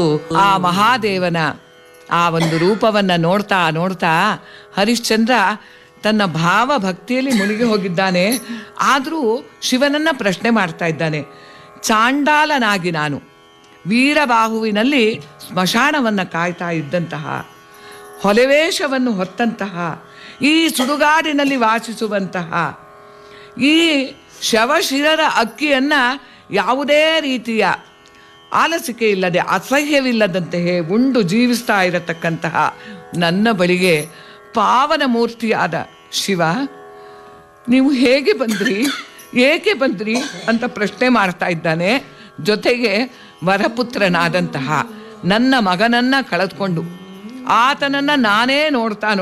ಆ ಮಹಾದೇವನ ಆ ಒಂದು ರೂಪವನ್ನ ನೋಡ್ತಾ ನೋಡ್ತಾ ಹರಿಶ್ಚಂದ್ರ ತನ್ನ ಭಾವ ಭಕ್ತಿಯಲ್ಲಿ ಮುಳುಗಿ ಹೋಗಿದ್ದಾನೆ ಆದರೂ ಶಿವನನ್ನ ಪ್ರಶ್ನೆ ಮಾಡ್ತಾ ಇದ್ದಾನೆ ಚಾಂಡಾಲನಾಗಿ ನಾನು ವೀರಬಾಹುವಿನಲ್ಲಿ ಸ್ಮಶಾನವನ್ನು ಕಾಯ್ತಾ ಇದ್ದಂತಹ ಹೊಲೆವೇಷವನ್ನು ಹೊತ್ತಂತಹ ಈ ಸುಡುಗಾಡಿನಲ್ಲಿ ವಾಸಿಸುವಂತಹ ಈ ಶವಶಿರರ ಅಕ್ಕಿಯನ್ನ ಯಾವುದೇ ರೀತಿಯ ಆಲಸಿಕೆ ಇಲ್ಲದೆ ಅಸಹ್ಯವಿಲ್ಲದಂತೆಯೇ ಉಂಡು ಜೀವಿಸ್ತಾ ಇರತಕ್ಕಂತಹ ನನ್ನ ಬಳಿಗೆ ಪಾವನ ಮೂರ್ತಿಯಾದ ಶಿವ ನೀವು ಹೇಗೆ ಬಂದ್ರಿ ಏಕೆ ಬಂದ್ರಿ ಅಂತ ಪ್ರಶ್ನೆ ಮಾಡ್ತಾ ಇದ್ದಾನೆ ಜೊತೆಗೆ ವರಪುತ್ರನಾದಂತಹ ನನ್ನ ಮಗನನ್ನ ಕಳೆದುಕೊಂಡು ಆತನನ್ನ ನಾನೇ ನೋಡ್ತಾ